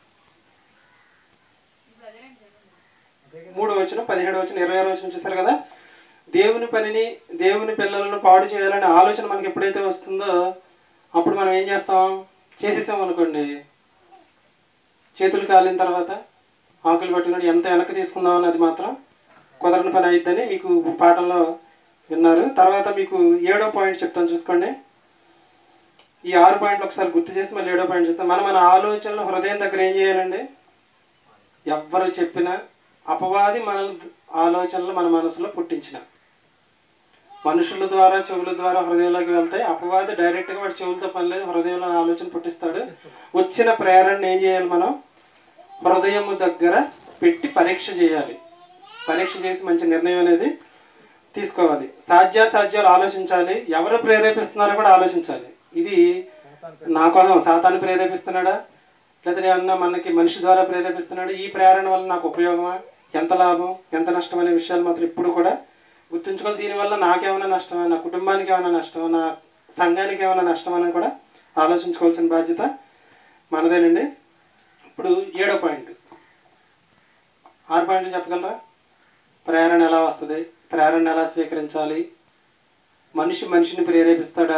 మూడో వచ్చిన పదిహేడు వచ్చిన ఇరవై ఆరు వచ్చిన చూసారు కదా దేవుని పనిని దేవుని పిల్లలను పాడు చేయాలనే ఆలోచన మనకి ఎప్పుడైతే వస్తుందో అప్పుడు మనం ఏం చేస్తాం చేసేసాం అనుకోండి చేతులు కాలిన తర్వాత ఆకులు పట్టుకుని ఎంత వెనక్కి తీసుకుందాం అన్నది మాత్రం కుదరని పని అయిద్దని మీకు పాఠంలో విన్నారు తర్వాత మీకు ఏడో పాయింట్ చెప్తాను చూసుకోండి ఈ ఆరు పాయింట్లు ఒకసారి గుర్తు చేసి మళ్ళీ ఏడో పాయింట్ చెప్తాం మనం మన ఆలోచనలు హృదయం దగ్గర ఏం చేయాలండి ఎవ్వరు చెప్పినా అపవాది మన ఆలోచనలు మన మనసులో పుట్టించిన మనుషుల ద్వారా చెవుల ద్వారా హృదయంలోకి వెళ్తాయి అపవాది డైరెక్ట్గా వాడి చెవులతో పని లేదు హృదయంలో ఆలోచన పుట్టిస్తాడు వచ్చిన ప్రేరణ ఏం చేయాలి మనం హృదయము దగ్గర పెట్టి పరీక్ష చేయాలి పరీక్ష చేసి మంచి నిర్ణయం అనేది తీసుకోవాలి సాధ్యాసాధ్యాలు ఆలోచించాలి ఎవరు ప్రేరేపిస్తున్నారో కూడా ఆలోచించాలి ఇది నా కోసం సాతాన్ని ప్రేరేపిస్తున్నాడా లేదా ఏమన్నా మనకి మనిషి ద్వారా ప్రేరేపిస్తున్నాడు ఈ ప్రేరణ వల్ల నాకు ఉపయోగమా ఎంత లాభం ఎంత నష్టం అనే విషయాలు మాత్రం ఇప్పుడు కూడా గుర్తుంచుకోవాలి దీనివల్ల నాకేమైనా నష్టమా నా కుటుంబానికి ఏమైనా నష్టమా నా సంఘానికి ఏమైనా నష్టమని కూడా ఆలోచించుకోవాల్సిన బాధ్యత మనదేనండి ఇప్పుడు ఏడో పాయింట్ ఆరు పాయింట్లు చెప్పగలరా ప్రేరణ ఎలా వస్తుంది ప్రేరణ ఎలా స్వీకరించాలి మనిషి మనిషిని ప్రేరేపిస్తాడా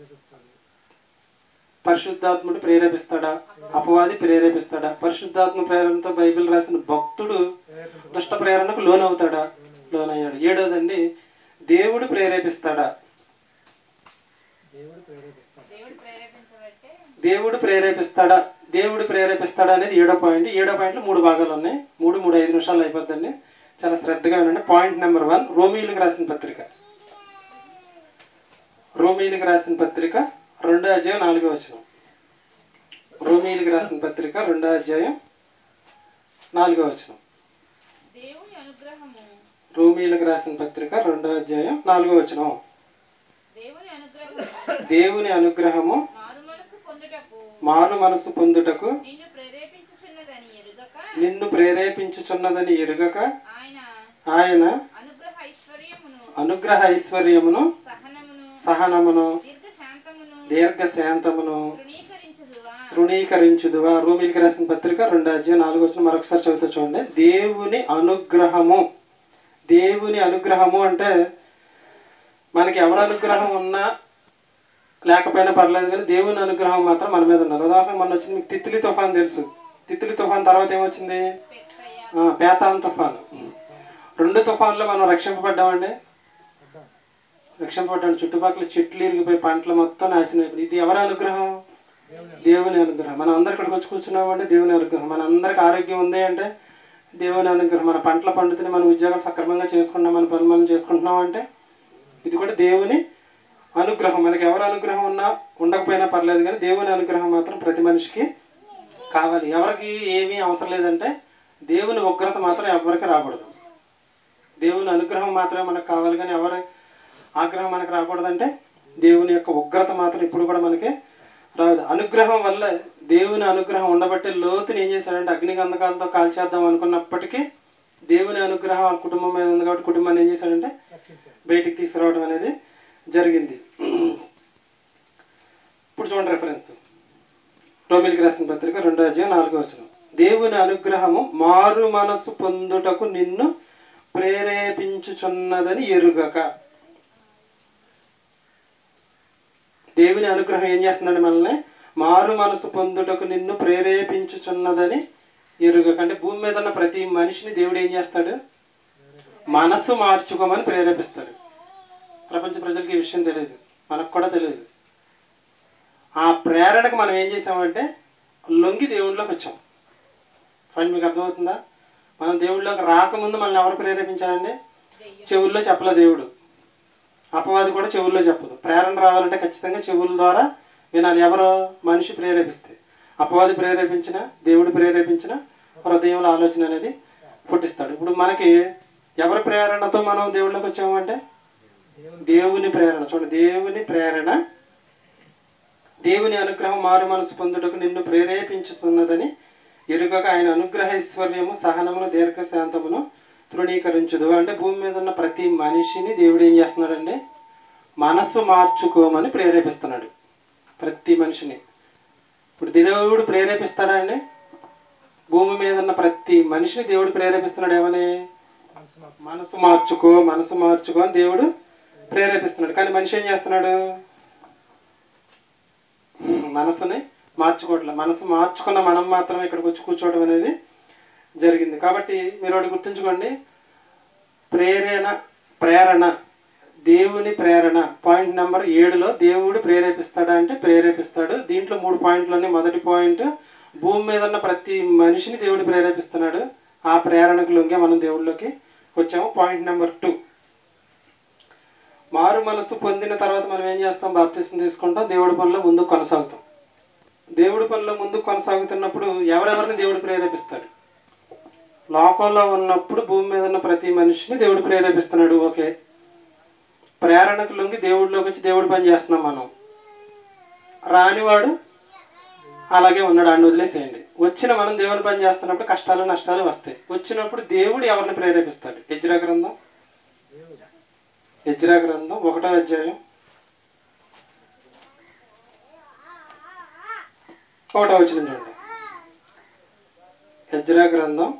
పరిశుద్ధాత్ముడు ప్రేరేపిస్తాడా అపవాది ప్రేరేపిస్తాడా పరిశుద్ధాత్మ ప్రేరణతో బైబిల్ రాసిన భక్తుడు దుష్ట ప్రేరణకు లోనవుతాడా లోనయ్యాడు ఏడోదండి దేవుడు ప్రేరేపిస్తాడా దేవుడు ప్రేరేపిస్తాడు దేవుడు ప్రేరేపించబట్టే దేవుడు ప్రేరేపిస్తాడా దేవుడు ప్రేరేపిస్తాడా అనేది ఏడో పాయింట్ ఏడో పాయింట్లో మూడు భాగాలు ఉన్నాయి మూడు మూడు ఐదు నిమిషాలు అయిపోద్దండి చాలా శ్రద్ధగా వినండి పాయింట్ నెంబర్ వన్ రోమీలకు రాసిన పత్రిక రోమీలకు రాసిన పత్రిక రెండో అధ్యాయం నాలుగో వచనం రోమీలకు రాసిన పత్రిక రెండో అధ్యాయం నాలుగో వచనం దేవుని అనుగ్రహము రూమీలకు రాసిన పత్రిక రెండో అధ్యాయం నాలుగో వచనం దేవుని అనుగ్రహము దేవుని అనుగ్రహము మారు మనసు పొందుటకు మారు మనసు పొందుటకు నిన్ను ప్రేరేపించుచున్నదని ఎరుగక నిన్ను ప్రేరేపించుచున్నదని ఎరుగక ఆయన ఆయన అనుగ్రహ ఐశ్వర్యమును అనుగ్రహ ఐశ్వర్యమును సహనమును సహనమును దీర్ఘ శాంతమును దీర్ఘ శాంతమును తృణీకరించుదువా తృణీకరించుదువా రూమిలికి రాసిన పత్రిక రెండు అధ్యాయం నాలుగు వచ్చిన మరొకసారి చదువుతా చూడండి దేవుని అనుగ్రహము దేవుని అనుగ్రహము అంటే మనకి ఎవరి అనుగ్రహం ఉన్నా లేకపోయినా పర్లేదు కానీ దేవుని అనుగ్రహం మాత్రం మన మీద ఉన్నది ఉదాహరణ మొన్న వచ్చింది మీకు తిత్లీ తుఫాన్ తెలుసు తిత్లీ తుఫాన్ తర్వాత ఏమొచ్చింది పెక్కయ్య ఆ, పేతాన్ తుఫాన్ రెండు తుఫాన్లో మనం రక్షింపబడ్డామండి అర్థం రక్షింపబడ్డాం చుట్టుపక్కల చెట్లు ఇరిగిపోయి పంటలు మొత్తం నాశనం అయిపోయి ఇది ఎవరి అనుగ్రహం దేవుని అనుగ్రహం మనం అందరు ఇక్కడికి వచ్చి కూర్చున్నామంటే దేవుని అనుగ్రహం మన అందరికి ఆరోగ్యం ఉంది అంటే దేవుని అనుగ్రహం మన పంటలు పండుతున్నాయి మన ఉద్యోగాలు సక్రమంగా చేసుకుంటున్నాం మన పనులు మనం చేసుకుంటున్నాం అంటే ఇది కూడా దేవుని అనుగ్రహం మనకి ఎవరి అనుగ్రహం ఉన్నా ఉండకపోయినా పర్లేదు కానీ దేవుని అనుగ్రహం మాత్రం ప్రతి మనిషికి కావాలి ఎవరికి ఏమీ అవసరం లేదంటే దేవుని ఉగ్రత మాత్రం ఎవరికి రాకూడదు దేవుని అనుగ్రహం మాత్రమే మనకు కావాలి కానీ ఎవరి ఆగ్రహం మనకు రాకూడదంటే దేవుని యొక్క ఉగ్రత మాత్రం ఇప్పుడు కూడా మనకి రాదు అనుగ్రహం వల్ల దేవుని అనుగ్రహం ఉండబట్టే లోతుని ఏం చేశాడంటే అగ్నిగంధకాలతో కాల్చేద్దాం అనుకున్నప్పటికీ దేవుని అనుగ్రహం ఆ కుటుంబం మీద ఉంది కాబట్టి కుటుంబాన్ని ఏం చేశాడంటే రక్షించాడు బయటికి తీసుకురావడం అనేది జరిగింది ఇప్పుడు చూడండి రెఫరెన్స్ రోమిలికి రాసిన పత్రిక రెండో అధ్యాయం నాలుగో వచనం దేవుని అనుగ్రహము మారు మనసు పొందుటకు నిన్ను ప్రేరేపించుచున్నదని ఎరుగక దేవుని అనుగ్రహం ఏం చేస్తుందండి మనల్ని మారు మనసు పొందుటకు నిన్ను ప్రేరేపించుచున్నదని ఎరుగక అంటే భూమి మీద ఉన్న ప్రతి మనిషిని దేవుడు ఏం చేస్తాడు మనసు మార్చుకోమని ప్రేరేపిస్తాడు ప్రపంచ ప్రజలకి ఈ విషయం తెలియదు మనకు కూడా తెలియదు ఆ ప్రేరణకు మనం ఏం చేసామంటే లొంగి దేవుళ్ళలోకి వచ్చాం ఫైన్ మీకు అర్థమవుతుందా మనం దేవుళ్ళలోకి రాకముందు మనల్ని ఎవరు ప్రేరేపించాలండి దెయ్యం చెవుల్లో చెప్పలే దేవుడు అపవాది కూడా చెవుల్లో చెప్పదు ప్రేరణ రావాలంటే ఖచ్చితంగా చెవుల ద్వారా వినాలి ఎవరో మనిషి ప్రేరేపిస్తే అపవాది ప్రేరేపించిన దేవుడు ప్రేరేపించిన హృదయంలో ఆలోచన అనేది పుట్టిస్తాడు ఇప్పుడు మనకి ఎవరి ప్రేరణతో మనం దేవుళ్ళకి వచ్చామంటే దేవుని దేవుని ప్రేరణ చూడండి దేవుని ప్రేరణ దేవుని అనుగ్రహం మారు మనసు పొందుటకు నిన్ను ప్రేరేపించుతున్నదని ఎరుగక ఆయన అనుగ్రహైశ్వర్యము సహనమును దీర్ఘశాంతమును తృణీకరించదు అంటే భూమి మీద ఉన్న ప్రతి మనిషిని దేవుడు ఏం చేస్తున్నాడండి మనస్సు మార్చుకోమని ప్రేరేపిస్తున్నాడు ప్రతి మనిషిని ఇప్పుడు దేవుడు ప్రేరేపిస్తాడా అండి భూమి మీద ఉన్న ప్రతి మనిషిని దేవుడు ప్రేరేపిస్తున్నాడు ఏమని మనసు మాకు మనసు మార్చుకో మనసు మార్చుకో అని దేవుడు ప్రేరేపిస్తున్నాడు కానీ మనిషి ఏం చేస్తున్నాడు మనసుని మార్చుకోవట్లేదు మనసు మార్చుకున్న మనం మాత్రమే ఇక్కడికి వచ్చి కూర్చోవడం అనేది జరిగింది కాబట్టి మీరు ఒకటి గుర్తుంచుకోండి ప్రేరణ ప్రేరణ దేవుని ప్రేరణ పాయింట్ నెంబర్ ఏడులో దేవుడు ప్రేరేపిస్తాడా అంటే ప్రేరేపిస్తాడు దీంట్లో మూడు పాయింట్లు ఉన్నాయి మొదటి పాయింట్ భూమి మీద ఉన్న ప్రతి మనిషిని దేవుడు ప్రేరేపిస్తున్నాడు ఆ ప్రేరణకు లొంగే మనం దేవుళ్ళలోకి వచ్చాము పాయింట్ నెంబర్ టూ మారు మనసు పొందిన తర్వాత మనం ఏం చేస్తాం బాప్తిసం తీసుకుంటాం దేవుడి పనిలో ముందుకు కొనసాగుతాం దేవుడి పనిలో ముందుకు కొనసాగుతున్నప్పుడు ఎవరెవరిని దేవుడు ప్రేరేపిస్తాడు లోకంలో ఉన్నప్పుడు భూమి మీద ఉన్న ప్రతి మనిషిని దేవుడు ప్రేరేపిస్తున్నాడు ఓకే ప్రేరణకు లొంగి దేవుడిలోకి వచ్చి దేవుడి పని చేస్తున్నాం మనం రానివాడు అలాగే ఉన్నాడు అన్ని వదిలేసేయండి వచ్చిన మనం దేవుని పని చేస్తున్నప్పుడు కష్టాలు నష్టాలు వస్తాయి వచ్చినప్పుడు దేవుడు ఎవరిని ప్రేరేపిస్తాడు యజ్రా గ్రంథం దేవుడు యజ్రా గ్రంథం ఒకటో అధ్యాయం ఒకటో వచ్చిన చూడండి యజ్రా గ్రంథం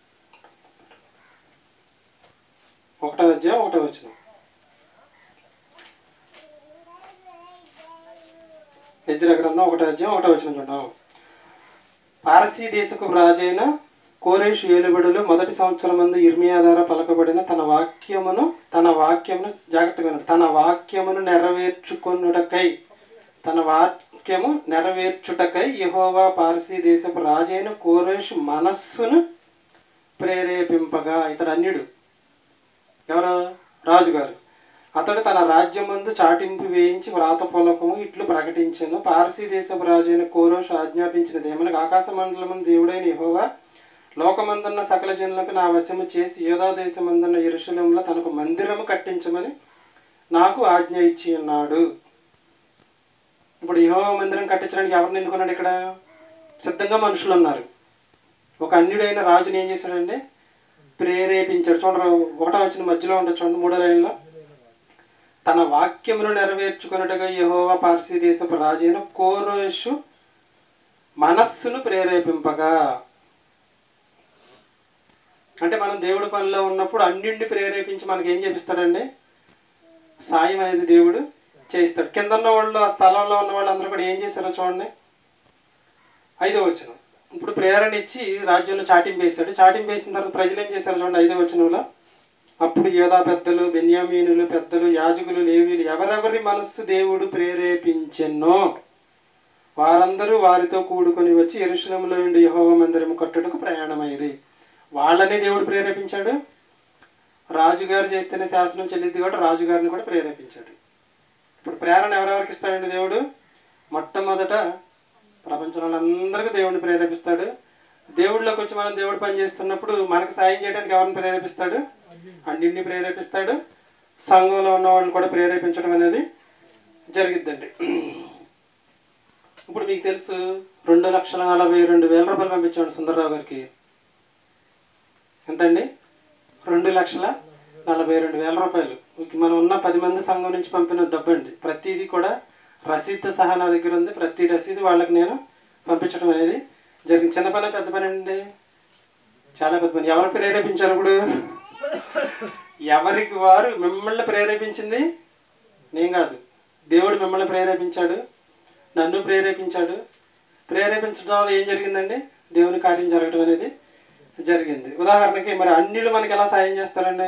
ఒకటో అధ్యాయం ఒకటో వచ్చిన యజ్రా గ్రంథం ఒకటో అధ్యాయం ఒకటో వచ్చిన చూడండి పారసీ దేశపు రాజైన కోరేషు ఏలుబడిలో మొదటి సంవత్సరం మందు ఇర్మియా ద్వారా పలకబడిన తన వాక్యమును తన వాక్యమును జాగ్రత్తగా వినండి. తన వాక్యమును నెరవేర్చుకొనుటకై తన వాక్యము నెరవేర్చుటకై యెహోవా పారసీ దేశపు రాజైన కోరేషు మనస్సును ప్రేరేపింపగా ఇతడు అన్యుడు ఎవరు రాజుగారు అతడు తన రాజ్యమందు చాటింపు వేయించి వ్రాతపూలకము ఇట్లు ప్రకటించను పారసీ దేశపు రాజైన కోరోషు ఆజ్ఞాపించినది ఏమనగా ఆకాశ మండలమును దేవుడైన యెహోవా లోకమందున్న సకల జనులకు నా వశము చేసి యోధా దేశమందున్న ఇరుషులంలో తనకు మందిరము కట్టించమని నాకు ఆజ్ఞ ఇచ్చి ఉన్నాడు ఇప్పుడు యెహోవా మందిరం కట్టించడానికి ఎవరిని ఎన్నుకున్నాడు ఇక్కడ సిద్ధంగా మనుషులు ఉన్నారు ఒక అన్యుడైన రాజుని ఏం చేశాడంటే ప్రేరేపించాడు చూడరు ఒకటో వచ్చిన మధ్యలో ఉంటుంది చూడండి మూడో లైన్లో తన వాక్యమును నెరవేర్చుకున్నట్టుగా యెహోవా పార్సీ దేశపు రాజైన కోరోషు మనస్సును ప్రేరేపింపగా అంటే మనం దేవుడి పనిలో ఉన్నప్పుడు అన్నింటిని ప్రేరేపించి మనకి ఏం చేపిస్తాడండి సాయం అనేది దేవుడు చేయిస్తాడు కింద ఉన్న వాళ్ళు ఆ స్థలంలో ఉన్న వాళ్ళందరూ కూడా ఏం చేశారో చూడండి ఐదో వచనం ఇప్పుడు ప్రేరణ ఇచ్చి రాజ్యంలో చాటింపు వేశాడు చాటింపు వేసిన తర్వాత ప్రజలు ఏం చేశారు చూడండి ఐదో వచనంలో అప్పుడు యోధా పెద్దలు బెన్యామీనులు పెద్దలు యాజకులు లేవీలు ఎవరెవరి మనస్సు దేవుడు ప్రేరేపించెన్నో వారందరూ వారితో కూడుకొని వచ్చి ఎరుశలంలో ఉండి యహోవ మందిరం కట్టుటకు ప్రయాణమైరి వాళ్ళని దేవుడు ప్రేరేపించాడు రాజుగారు చేస్తేనే శాసనం చెల్లిద్ది కూడా రాజుగారిని కూడా ప్రేరేపించాడు ఇప్పుడు ప్రేరణ ఎవరెవరికి ఇస్తాడండి దేవుడు మొట్టమొదట ప్రపంచంలో అందరికీ దేవుడిని ప్రేరేపిస్తాడు దేవుడిలోకి వచ్చి మనం దేవుడు పని చేస్తున్నప్పుడు మనకు సాయం చేయడానికి ఎవరిని ప్రేరేపిస్తాడు అన్నింటిని ప్రేరేపిస్తాడు సంఘంలో ఉన్న వాళ్ళని కూడా ప్రేరేపించడం అనేది జరిగిద్దండి ఇప్పుడు మీకు తెలుసు రెండు లక్షల నలభై రెండు వేల రూపాయలు పంపించాడు సుందరరావు గారికి ఎంతండి రెండు లక్షల నలభై రెండు వేల రూపాయలు ఇక మనం ఉన్న పది మంది సంఘం నుంచి పంపిన డబ్బు అండి ప్రతిదీ కూడా రసీదు సహా నా దగ్గర ఉంది ప్రతి రసీదు వాళ్ళకి నేను పంపించడం అనేది జరిగింది చిన్న పని పెద్ద పని అండి చాలా పెద్ద పని ఎవరు ప్రేరేపించారు ఇప్పుడు ఎవరికి వారు మిమ్మల్ని ప్రేరేపించింది నేను కాదు దేవుడు మిమ్మల్ని ప్రేరేపించాడు నన్ను ప్రేరేపించాడు ప్రేరేపించడం వల్ల ఏం జరిగిందండి దేవుని కార్యం జరగడం అనేది జరిగింది ఉదాహరణకి మరి అన్యులు మనకి ఎలా సాయం చేస్తారండి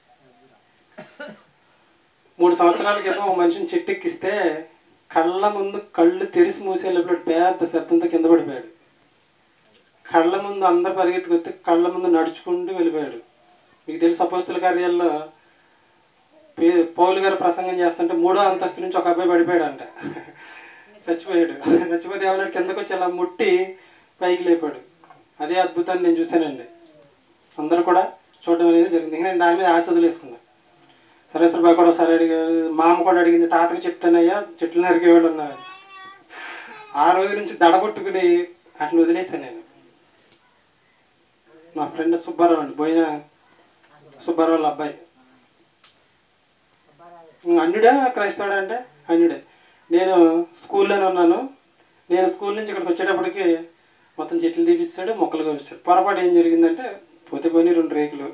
మూడు సంవత్సరాల క్రితం ఒక మనిషిని చెట్టెక్కిస్తే కళ్ళ ముందు కళ్ళు తెరిచి మూసేటప్పుడు పెద్ద శబ్దంతో కింద పడిపోయాడు కళ్ళ ముందు అందరు పరిగెత్తుకొస్తే కళ్ళ ముందు నడుచుకుంటూ వెళ్ళిపోయాడు మీకు తెలుసు అపోస్తుల కార్యాల్లో పే- పౌలు గారు ప్రసంగం చేస్తుంటే మూడో అంతస్తు నుంచి ఒక అబ్బాయి పడిపోయాడంట చచ్చిపోయాడు చచ్చిపోతే ఏమన్నాడు కిందకు వచ్చి అలా ముట్టి పైకి లేపాడు అదే అద్భుతాన్ని నేను చూశానండి అందరూ కూడా చూడడం అనేది జరిగింది ఇంకా నేను దాని మీద ఆశ వదిలేసుకున్నా సరే సరే బాగా కూడా ఒకసారి అడిగాడు మా అమ్మ కూడా అడిగింది తాతకి చెప్తానయ్యా చెట్లు నరికేవాడు ఉన్నారు ఆ రోజు నుంచి దడగొట్టుకుని అట్లా వదిలేసాను నేను మా ఫ్రెండ్ సుబ్బారావు అండి పోయిన సుబ్బారావు వాళ్ళ అబ్బాయి ఉం, అన్యుడా క్రైస్తవుడా అంటే అన్యుడే నేను స్కూల్లోనే ఉన్నాను నేను స్కూల్ నుంచి ఇక్కడికి వచ్చేటప్పటికి మొత్తం చెట్లు తీపిస్తాడు మొక్కలు కోపిస్తాడు పొరపాటు ఏం జరిగిందంటే పోతే పోయి రెండు రేకులు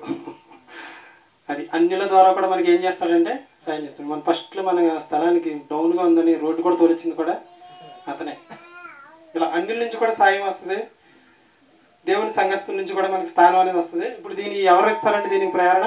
అది అన్యుల ద్వారా కూడా మనకి ఏం చేస్తాడంటే సాయం చేస్తాడు మన ఫస్ట్లో మన స్థలానికి డౌన్గా ఉందని రోడ్డు కూడా తోలిచ్చింది కూడా అతనే ఇలా అన్యుల నుంచి కూడా సాయం వస్తుంది దేవుని సంఘస్థుల నుంచి కూడా మనకి స్థానం అనేది వస్తుంది ఇప్పుడు దీన్ని ఎవరు ఇస్తారంటే దీనికి ప్రేరణ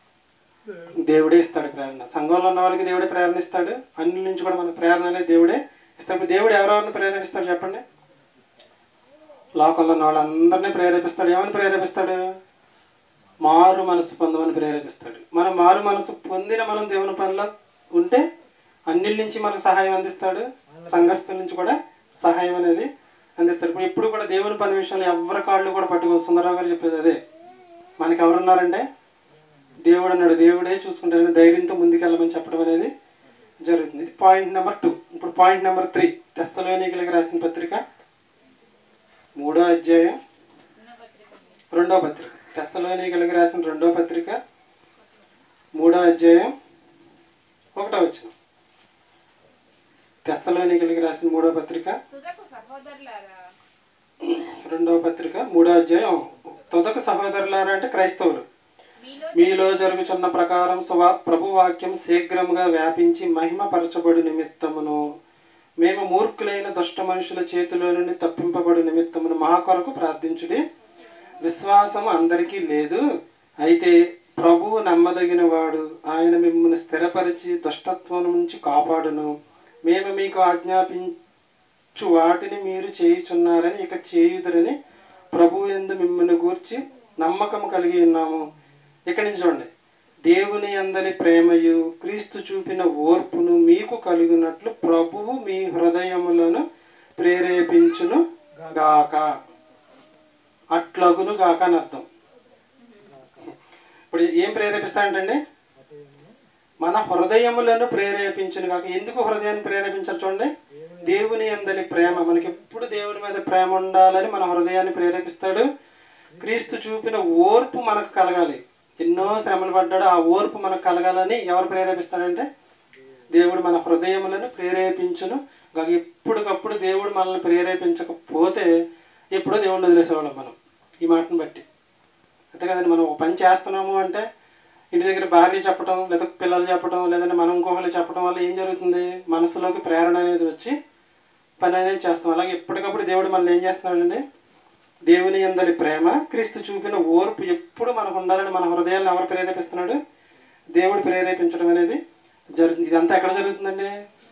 దేవుడే ఇస్తాడు ప్రేరణ సంఘంలో ఉన్న వాళ్ళకి దేవుడే ప్రేరణ ఇస్తాడు అన్నిల నుంచి కూడా మనకు ప్రేరణ అనేది దేవుడే ఇస్తాడు ఇప్పుడు దేవుడు ఎవరెవరిని ప్రేరేపిస్తాడు చెప్పండి లోకంలో ఉన్న వాళ్ళందరినీ ప్రేరేపిస్తాడు ఏమని ప్రేరేపిస్తాడు మారు మనసు పొందమని ప్రేరేపిస్తాడు మనం మారు మనసు పొందిన మనం దేవుని పనిలో ఉంటే అన్నిల నుంచి మనకు సహాయం అందిస్తాడు సంఘస్థుల నుంచి కూడా సహాయం అనేది అందిస్తాడు ఇప్పుడు ఎప్పుడు కూడా దేవుని పని విషయంలో ఎవరి కాళ్ళు కూడా పట్టుకో సుందరరావు గారు చెప్పేది అదే మనకి ఎవరున్నారంటే దేవుడు అన్నాడు దేవుడే చూసుకుంటాడని ధైర్యంతో ముందుకెళ్ళమని చెప్పడం అనేది జరుగుతుంది పాయింట్ నెంబర్ టూ ఇప్పుడు పాయింట్ నెంబర్ త్రీ తెస్తలోనికలకి రాసిన పత్రిక మూడో అధ్యాయం రెండో పత్రిక తెస్తలోనికలకి రాసిన రెండో పత్రిక మూడో అధ్యాయం ఒకటో వచ్చిన తెస్తలోనికలకి రాసిన మూడో పత్రిక తుదకు సహోదరులారా రెండో పత్రిక మూడో అధ్యాయం తొదక సహోదరులారా అంటే క్రైస్తవులు మీలో మీలో జరుగుచున్న ప్రకారం స్వ ప్రభు వాక్యం శీఘ్రముగా వ్యాపించి మహిమ పరచబడు నిమిత్తమును మేము మూర్ఖులైన దుష్ట మనుషుల చేతిలో నుండి తప్పింపబడు నిమిత్తమును మా కొరకు ప్రార్థించుడి విశ్వాసము అందరికీ లేదు అయితే ప్రభువు నమ్మదగిన వాడు ఆయన మిమ్మల్ని స్థిరపరిచి దుష్టత్వం నుంచి కాపాడును మేము మీకు ఆజ్ఞాపించు వాటిని మీరు చేయుచున్నారని ఇక చేయుదురని ప్రభు ఎందు మిమ్మల్ని గూర్చి నమ్మకం కలిగి ఉన్నాము ఇక్కడి నుంచి చూడండి దేవుని అందరి ప్రేమయు క్రీస్తు చూపిన ఓర్పును మీకు కలుగునట్లు ప్రభువు మీ హృదయములను ప్రేరేపించును గాక అట్లగును గాక అని అర్థం ఇప్పుడు ఏం ప్రేరేపిస్తాడంటండి మన హృదయములను ప్రేరేపించును కాక ఎందుకు హృదయాన్ని ప్రేరేపించాలి చూడండి దేవుని అందలి ప్రేమ మనకి ఎప్పుడు దేవుని మీద ప్రేమ ఉండాలని మన హృదయాన్ని ప్రేరేపిస్తాడు క్రీస్తు చూపిన ఓర్పు మనకు కలగాలి ఎన్నో శ్రమలు పడ్డాడు ఆ ఓర్పు మనకు కలగాలని ఎవరు ప్రేరేపిస్తాడంటే దేవుడు మన హృదయములను ప్రేరేపించును కాక ఎప్పటికప్పుడు దేవుడు మనల్ని ప్రేరేపించకపోతే ఎప్పుడో దేవుడిని వదిలేసేవాళ్ళం మనం ఈ మాటను బట్టి అంతే కదండి మనం ఒక పని చేస్తున్నాము అంటే ఇంటి దగ్గర భార్య చెప్పడం లేదా పిల్లలు చెప్పడం లేదంటే మనం ఇంకొకరు చెప్పడం వల్ల ఏం జరుగుతుంది మనసులోకి ప్రేరణ అనేది వచ్చి పని అనేది చేస్తాం అలాగే ఎప్పటికప్పుడు దేవుడు మనల్ని ఏం చేస్తున్నాడండి దేవుని అందరి ప్రేమ క్రీస్తు చూపిన ఓర్పు ఎప్పుడు మనకు ఉండాలని మన హృదయాలను ఎవరు ప్రేరేపిస్తున్నాడు దేవుడు ప్రేరేపించడం అనేది జరుగుతుంది ఇదంతా ఎక్కడ జరుగుతుందండి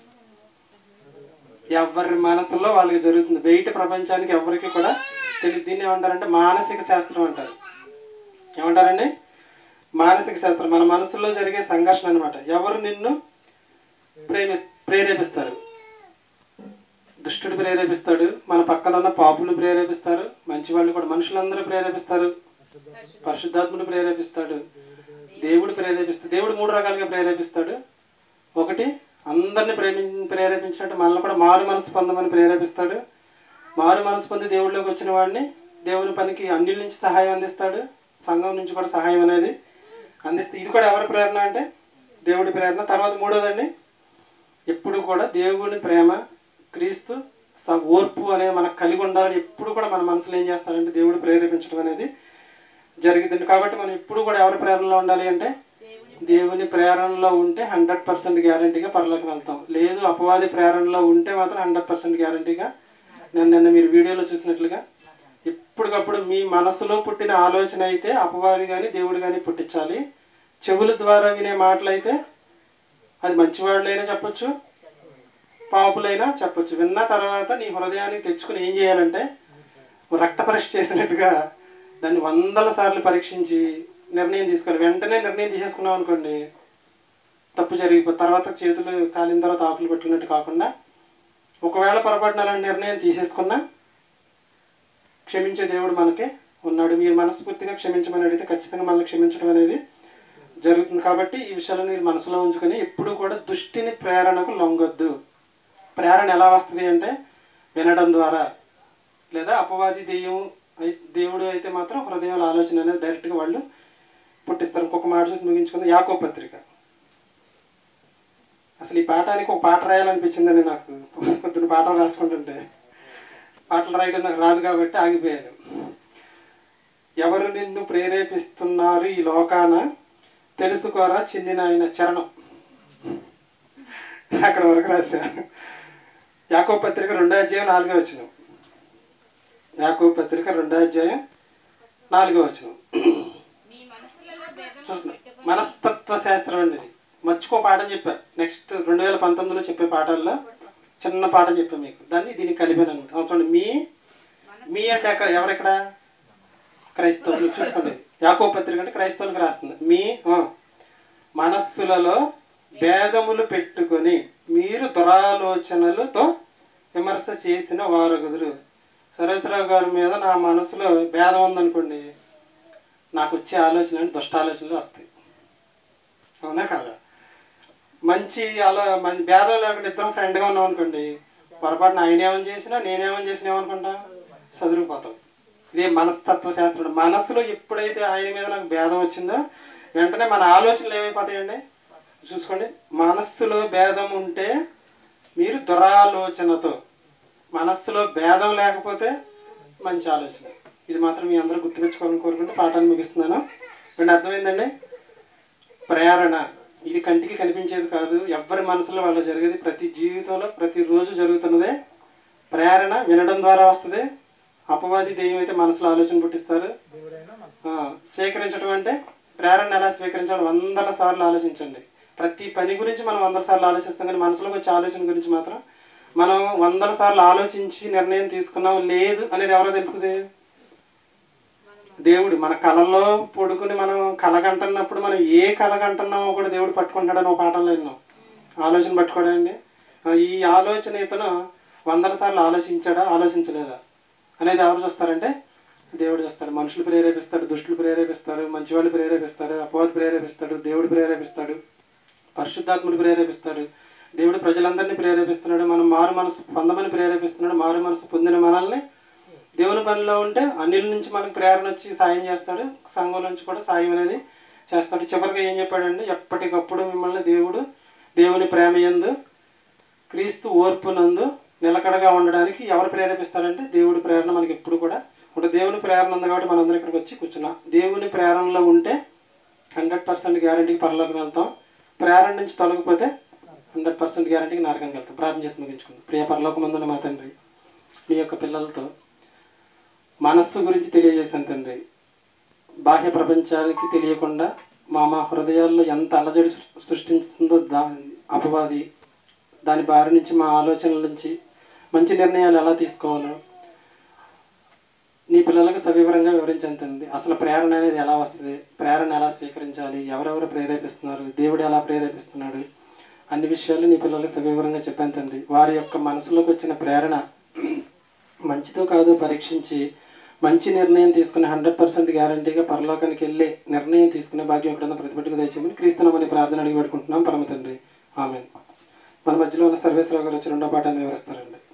ఎవరి మనసులో వాళ్ళకి జరుగుతుంది బయట ప్రపంచానికి ఎవరికి కూడా తెలియదు దీన్ని ఏమంటారంటే మానసిక శాస్త్రం అంటారు ఏమంటారండి మానసిక శాస్త్రం మన మనసులో జరిగే సంఘర్షణ అనమాట ఎవరు నిన్ను ప్రేమి ప్రేరేపిస్తారు దుష్టుడు ప్రేరేపిస్తాడు మన పక్కన ఉన్న పాపులు ప్రేరేపిస్తారు మంచి వాళ్ళు కూడా మనుషులందరూ ప్రేరేపిస్తారు పరిశుద్ధాత్ముడు ప్రేరేపిస్తాడు దేవుడు ప్రేరేపిస్తాడు దేవుడు మూడు రకాలుగా ప్రేరేపిస్తాడు ఒకటి అందరిని ప్రేమి ప్రేరేపించినట్టు మనల్ని కూడా మారు మనసు పొందమని ప్రేరేపిస్తాడు మారు మనసు పొంది దేవుడిలోకి వచ్చిన వాడిని దేవుని పనికి అన్నిల నుంచి సహాయం అందిస్తాడు సంఘం నుంచి కూడా సహాయం అనేది అందిస్తే ఇది కూడా ఎవరి ప్రేరణ అంటే దేవుడి ప్రేరణ తర్వాత మూడోదండి ఎప్పుడు కూడా దేవుని ప్రేమ క్రీస్తు స- ఓర్పు అనేది మనకు కలిగి ఉండాలని ఎప్పుడు కూడా మన మనసులో ఏం చేస్తారంటే దేవుడు ప్రేరేపించడం అనేది జరుగుతుంది కాబట్టి మనం ఎప్పుడు కూడా ఎవరి ప్రేరణలో ఉండాలి అంటే దేవుని ప్రేరణలో ఉంటే హండ్రెడ్ పర్సెంట్ గ్యారంటీగా పరలోకి వెళ్తాం లేదు అపవాది ప్రేరణలో ఉంటే మాత్రం హండ్రెడ్ పర్సెంట్ గ్యారంటీగా నేను నిన్న మీరు వీడియోలో చూసినట్లుగా ఇప్పటికప్పుడు మీ మనసులో పుట్టిన ఆలోచన అయితే అపవాది కానీ దేవుడు కానీ పుట్టించాలి చెవుల ద్వారా వినే మాటలు అయితే అది మంచివాళ్ళైనా చెప్పొచ్చు పాపులైనా చెప్పొచ్చు విన్న తర్వాత నీ హృదయానికి తెచ్చుకుని ఏం చేయాలంటే రక్త పరీక్ష చేసినట్టుగా దాన్ని వందల సార్లు పరీక్షించి నిర్ణయం తీసుకోవాలి వెంటనే నిర్ణయం తీసేసుకున్నాం అనుకోండి తప్పు జరిగిపో తర్వాత చేతులు కాలిన తర్వాత ఆకులు పెట్టుకున్నట్టు కాకుండా ఒకవేళ పొరపాటున అలాంటి నిర్ణయం తీసేసుకున్నా క్షమించే దేవుడు మనకి ఉన్నాడు మీరు మనస్ఫూర్తిగా క్షమించమని అడిగితే ఖచ్చితంగా మనల్ని క్షమించడం అనేది జరుగుతుంది కాబట్టి ఈ విషయాలను మీరు మనసులో ఉంచుకొని ఎప్పుడు కూడా దృష్టిని ప్రేరణకు లొంగొద్దు ప్రేరణ ఎలా వస్తుంది అంటే వినడం ద్వారా లేదా అపవాది దెయ్యం అయి- దేవుడు అయితే మాత్రం హృదయంలో ఆలోచన అనేది డైరెక్ట్గా వాళ్ళు పుట్టిస్తారు ఇంకొక మాట చూసి ముగించుకుంది యాకో పత్రిక అసలు ఈ పాఠానికి ఒక పాట రాయాలనిపించిందని నాకు పొద్దున పాఠం రాసుకుంటుంటే పాటలు రాయడం నాకు రాదు కాబట్టి ఆగిపోయాను ఎవరు నిన్ను ప్రేరేపిస్తున్నారు ఈ లోకాన తెలుసుకోరా చెందిన ఆయన చరణం అక్కడ వరకు రాశా యాకో పత్రిక రెండో అధ్యాయం నాలుగో వచ్చిన యాకో పత్రిక రెండో అధ్యాయం నాలుగో వచ్చిన మీ మనసులలో భేదం చూస్తున్నా పెట్టుకొని మనస్తత్వ శాస్త్రం అండి ఇది మర్చిపో పాఠం చెప్పా నెక్స్ట్ రెండు వేల పంతొమ్మిదిలో చెప్పే పాఠాల్లో చిన్న పాఠం చెప్పాను మీకు దాన్ని దీనికి కలిపాను అనమాట చూడండి మీ మీ అంటే ఎక్కడ ఎవరెక్కడ క్రైస్తవులు చూసుకోండి యాకో పత్రిక అంటే క్రైస్తవులకు రాస్తుంది మీ ఆ, మనస్సులలో భేదములు పెట్టుకొని మీరు దురాలోచనలతో విమర్శ చేసిన వారగుదురు సరేశ్వరరావు గారి మీద నా మనసులో భేదం ఉందనుకోండి నాకు వచ్చే ఆలోచనలు దుష్ట ఆలోచనలు వస్తాయి అవునా కాదా మంచి అలా మంచి భేదం లేకుండా ఇద్దరం ఫ్రెండ్గా ఉన్నాం అనుకోండి పొరపాటున ఆయన ఏమని చేసినా నేనేమని చేసినా ఏమనుకుంటా చదువుకుపోతాం ఇదే మనస్తత్వ శాస్త్రం మనసులో ఎప్పుడైతే ఆయన మీద నాకు భేదం వచ్చిందో వెంటనే మన ఆలోచనలు ఏమైపోతాయండి చూసుకోండి మనస్సులో భేదం ఉంటే మీరు దురాలోచనతో మనస్సులో భేదం లేకపోతే మంచి ఆలోచన ఇది మాత్రం మీ అందరూ గుర్తుపెట్టుకోవాలని కోరుకుంటూ పాఠాన్ని ముగిస్తున్నాను వీడి అర్థమైందండి ప్రేరణ ఇది కంటికి కనిపించేది కాదు ఎవరి మనసులో వాళ్ళు జరిగేది ప్రతి జీవితంలో ప్రతిరోజు జరుగుతున్నదే ప్రేరణ వినడం ద్వారా వస్తుంది అపవాది దెయ్యం అయితే మనసులో ఆలోచన పుట్టిస్తారు దేవుడైనా మన ఆ, స్వీకరించడం అంటే ప్రేరణ ఎలా స్వీకరించాలి వందల సార్లు ఆలోచించండి ప్రతి పని గురించి మనం వందల సార్లు ఆలోచిస్తాం కానీ మనసులోకి వచ్చే ఆలోచన గురించి మాత్రం మనం వందల సార్లు ఆలోచించి నిర్ణయం తీసుకున్నాం లేదు అనేది ఎవరో తెలుస్తుంది దేవుడు మన కళలో పడుకుని మనం కలగంటున్నప్పుడు మనం ఏ కలగంటున్నామో కూడా దేవుడు పట్టుకుంటాడని ఒక పాఠంలో విన్నాం ఆలోచన పట్టుకోడండి ఆ, ఈ ఆలోచన ఇతను వందల సార్లు ఆలోచించాడా ఆలోచించలేదా అనేది ఎవరు చూస్తారంటే దేవుడు చేస్తాడు మనుషులు ప్రేరేపిస్తాడు దుష్టులు ప్రేరేపిస్తారు మంచివాళ్ళు ప్రేరేపిస్తారు అపవాది ప్రేరేపిస్తాడు దేవుడు ప్రేరేపిస్తాడు పరిశుద్ధాత్ముడు ప్రేరేపిస్తాడు దేవుడు ప్రజలందరినీ ప్రేరేపిస్తున్నాడు మనం మారు మనసు పొందమని ప్రేరేపిస్తున్నాడు మారు మనసు పొందిన మనల్ని దేవుని పనిలో ఉంటే అన్నిల నుంచి మనకు ప్రేరణ వచ్చి సాయం చేస్తాడు సంఘం నుంచి కూడా సాయం అనేది చేస్తాడు చివరిగా ఏం చెప్పాడంటే ఎప్పటికప్పుడు మిమ్మల్ని దేవుడు దేవుని ప్రేమ యందు క్రీస్తు ఓర్పునందు నిలకడగా ఉండడానికి ఎవరు ప్రేరేపిస్తారంటే దేవుడి ప్రేరణ మనకి ఎప్పుడు కూడా ఉంటుంది దేవుని ప్రేరణ ఉంది కాబట్టి మనందరం ఇక్కడికి వచ్చి కూర్చున్నాం దేవుని ప్రేరణలో ఉంటే హండ్రెడ్ పర్సెంట్ గ్యారంటీకి పరలోకి వెళ్తాం ప్రేరణ నుంచి తొలగిపోతే హండ్రెడ్ పర్సెంట్ గ్యారంటీకి నరకంకి వెళ్తాం ప్రార్థన చేసి ముగించుకుందాం ప్రియ పరలోకమందున మా తండ్రి మీ యొక్క పిల్లలతో మనస్సు గురించి తెలియజేశాను తండ్రి బాహ్య ప్రపంచానికి తెలియకుండా మా మా హృదయాల్లో ఎంత అలజడి సృ- సృష్టిస్తుందో దా అపవాది దాని బారి నుంచి మా ఆలోచనల నుంచి మంచి నిర్ణయాలు ఎలా తీసుకోవాలో నీ పిల్లలకు సవివరంగా వివరించాను తండ్రి అసలు ప్రేరణ అనేది ఎలా వస్తుంది ప్రేరణ ఎలా స్వీకరించాలి ఎవరెవరు ప్రేరేపిస్తున్నారు దేవుడు ఎలా ప్రేరేపిస్తున్నాడు అన్ని విషయాలు నీ పిల్లలకు సవివరంగా చెప్పాను తండ్రి వారి యొక్క మనసులోకి వచ్చిన ప్రేరణ మంచిదో కాదో పరీక్షించి మంచి నిర్ణయం తీసుకుని హండ్రెడ్ పర్సెంట్ గ్యారంటీగా పరలోకానికి వెళ్ళి నిర్ణయం తీసుకునే భాగ్యం ఎక్కడన్నా ప్రతిపెట్టుకు తెచ్చామని క్రీస్తునామని ప్రార్థన అడిగి పెట్టుకుంటున్నాం పరమ తండ్రి ఆమె మన మధ్యలో ఉన్న సర్వేశ్వరరావు గారు వచ్చి రెండో పాఠాన్ని వివరిస్తారండి